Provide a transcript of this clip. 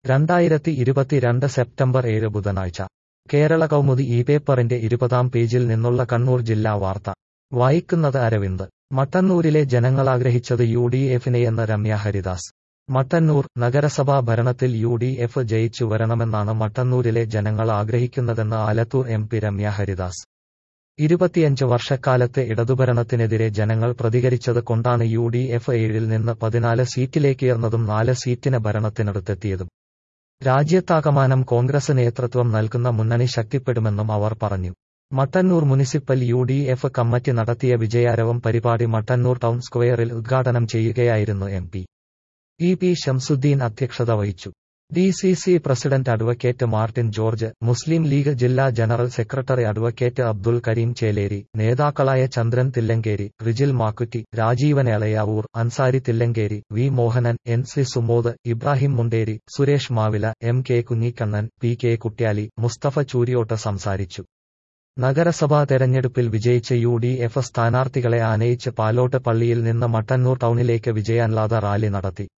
രണ്ടായിരത്തി ഇരുപത്തിരണ്ട് സെപ്റ്റംബർ ഏഴ് ബുധനാഴ്ച കേരള കൗമുദി ഈ പേപ്പറിന്റെ ഇരുപതാം പേജിൽ നിന്നുള്ള കണ്ണൂർ ജില്ലാ വാർത്ത വായിക്കുന്നത് അരവിന്ദ് മട്ടന്നൂരിലെ ജനങ്ങളാഗ്രഹിച്ചത് യു ഡി എഫിനെയെന്ന് രമ്യ ഹരിദാസ് മട്ടന്നൂർ നഗരസഭാ ഭരണത്തിൽ യു ഡി എഫ് ജയിച്ചു വരണമെന്നാണ് മട്ടന്നൂരിലെ ജനങ്ങൾ ആഗ്രഹിക്കുന്നതെന്ന് ആലത്തൂർ എം പി രമ്യ ഹരിദാസ് ഇരുപത്തിയഞ്ച് വർഷക്കാലത്തെ ഇടതുഭരണത്തിനെതിരെ ജനങ്ങൾ പ്രതികരിച്ചത് കൊണ്ടാണ് യു ഡി എഫ് ഏഴിൽ നിന്ന് പതിനാല് സീറ്റിലേക്കുയർന്നതും നാല് സീറ്റിന് ഭരണത്തിനടുത്തെത്തിയതും രാജ്യത്താകമാനം കോൺഗ്രസ് നേതൃത്വം നൽകുന്ന മുന്നണി ശക്തിപ്പെടുമെന്നും അവർ പറഞ്ഞു Mattannur municipal U D F committee നടത്തിയ വിജയാരവം പരിപാടി മട്ടന്നൂർ ടൗൺ സ്ക്വയറിൽ ഉദ്ഘാടനം ചെയ്യുകയായിരുന്നു M P E P Shamsuddin അധ്യക്ഷത വഹിച്ചു D C C president advocate Martin George Muslim League ജില്ലാ general secretary advocate Abdul Karim Cheleri നേതാക്കളായ Chandran Thillankeri Rijil Makkutty Rajeevan Elayavoor Ansari Thillankeri V Mohanan N C Sumod Ibrahim Munderi Suresh Mavila M K Kunhikannan P K Kutyali Musthafa Chooriyot സംസാരിച്ചു നഗരസഭാ തെരഞ്ഞെടുപ്പിൽ വിജയിച്ച യു ഡി എഫ് സ്ഥാനാർത്ഥികളെ ആനയിച്ച് പാലോട്ട് പള്ളിയിൽ നിന്ന് മട്ടന്നൂർ ടൗണിലേക്ക് വിജയാഹ്ലാദ റാലി നടത്തി